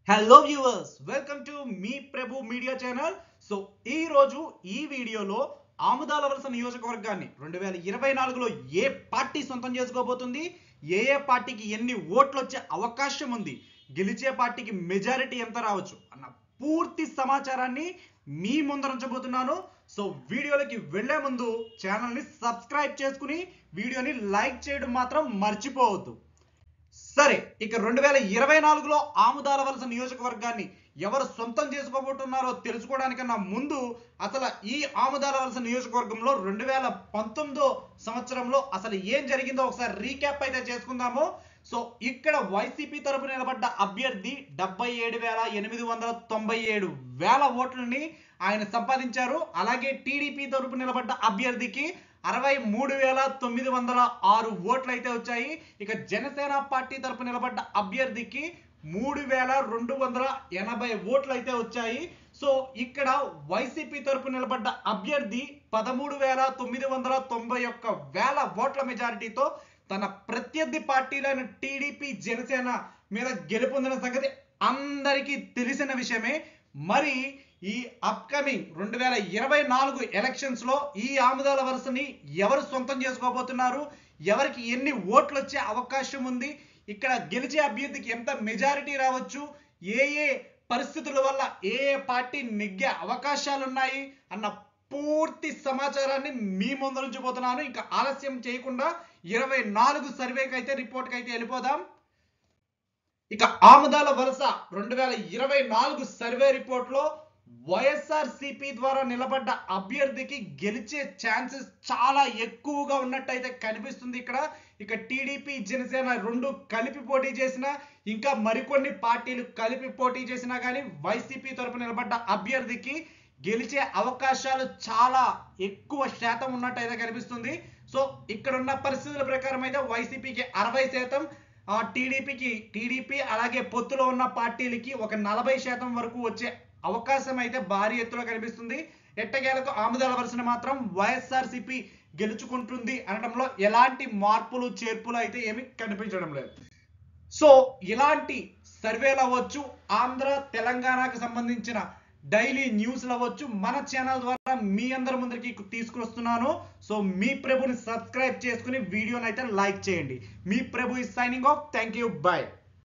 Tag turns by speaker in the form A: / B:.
A: hello viewers welcome to మీ Prabhu media channel so ఈ రోజు ఈ వీడియోలో ఆముదాల వలస నియోజకవర్గాన్ని రెండు వేల ఇరవై నాలుగులో ఏ పార్టీ సొంతం చేసుకోబోతుంది ఏ ఏ పార్టీకి ఎన్ని ఓట్లు వచ్చే అవకాశం ఉంది గెలిచే పార్టీకి మెజారిటీ ఎంత రావచ్చు అన్న పూర్తి సమాచారాన్ని మీ ముందరంచబోతున్నాను సో వీడియోలోకి వెళ్లే ముందు ఛానల్ని సబ్స్క్రైబ్ చేసుకుని వీడియోని లైక్ చేయడం మాత్రం మర్చిపోవద్దు సరే ఇక రెండు వేల ఇరవై నాలుగులో ఆముదాల వలస నియోజకవర్గాన్ని ఎవరు సొంతం చేసుకోబోతున్నారో తెలుసుకోవడానికన్నా ముందు అసలు ఈ ఆముదాల వలస నియోజకవర్గంలో రెండు వేల పంతొమ్మిదో సంవత్సరంలో అసలు ఏం జరిగిందో ఒకసారి రీక్యాప్ అయితే చేసుకుందాము సో ఇక్కడ వైసీపీ తరపు నిలబడ్డ అభ్యర్థి డెబ్బై ఏడు వేల ఎనిమిది వందల తొంభై ఏడు వేల ఓట్లని ఆయన సంపాదించారు అలాగే టీడీపీ తరపు నిలబడ్డ అభ్యర్థికి అరవై మూడు వేల తొమ్మిది వందల ఆరు ఓట్లు అయితే వచ్చాయి ఇక జనసేన పార్టీ తరపు నిలబడ్డ అభ్యర్థికి మూడు వేల రెండు వందల ఎనభై ఓట్లు అయితే వచ్చాయి సో ఇక్కడ వైసీపీ తరపు నిలబడ్డ అభ్యర్థి పదమూడు వేల తొమ్మిది వందల తొంభై ఒక్క వేల ఓట్ల మెజారిటీతో తన ప్రత్యర్థి పార్టీలైన టీడీపీ జనసేన మీద గెలుపొందిన సంగతి అందరికీ తెలిసిన విషయమే మరి ఈ అప్కమింగ్ రెండు వేల ఇరవై నాలుగు ఎలక్షన్స్ లో ఈ ఆముదాల వరుసని ఎవరు సొంతం చేసుకోబోతున్నారు ఎవరికి ఎన్ని ఓట్లు వచ్చే అవకాశం ఉంది ఇక్కడ గెలిచే అభ్యర్థికి ఎంత మెజారిటీ రావచ్చు ఏ ఏ పరిస్థితుల వల్ల ఏ ఏ పార్టీ నెగ్గే అవకాశాలు ఉన్నాయి అన్న పూర్తి సమాచారాన్ని మీ ముందు ఉంచిపోతున్నాను ఇంకా ఆలస్యం చేయకుండా ఇరవై నాలుగు సర్వేకి అయితే రిపోర్ట్కి అయితే వెళ్ళిపోదాం ఇక ఆముదాల వలస రెండు వేల ఇరవై నాలుగు సర్వే రిపోర్ట్లో వైఎస్ఆర్ సిపి ద్వారా నిలబడ్డ అభ్యర్థికి గెలిచే ఛాన్సెస్ చాలా ఎక్కువగా ఉన్నట్టయితే కనిపిస్తుంది ఇక్కడ ఇక టీడీపీ జనసేన రెండు కలిపి పోటీ చేసిన ఇంకా మరికొన్ని పార్టీలు కలిపి పోటీ చేసినా కానీ వైసీపీ తరపు నిలబడ్డ అభ్యర్థికి గెలిచే అవకాశాలు చాలా ఎక్కువ శాతం ఉన్నట్టయితే కనిపిస్తుంది సో ఇక్కడ ఉన్న పరిస్థితుల ప్రకారం అయితే వైసీపీకి అరవై శాతం ఆ టీడీపీకి టీడీపీ అలాగే పొత్తులో ఉన్న పార్టీలకి ఒక నలభై శాతం వరకు వచ్చే అవకాశం అయితే భారీ ఎత్తులో కనిపిస్తుంది ఎట్టకేలకు ఆముదాల వలసను మాత్రం వైఎస్ఆర్సీపీ గెలుచుకుంటుంది అనడంలో ఎలాంటి మార్పులు చేర్పులు అయితే ఏమి కనిపించడం లేదు సో ఇలాంటి సర్వేలు అవ్వచ్చు ఆంధ్ర తెలంగాణకు సంబంధించిన డైలీ న్యూస్లు అవ్వచ్చు మన ఛానల్ ద్వారా మీ అందరి ముందరికి తీసుకొస్తున్నాను సో మీ ప్రభుని సబ్స్క్రైబ్ చేసుకుని వీడియోని అయితే లైక్ చేయండి మీ Prabhu is signing off thank you bye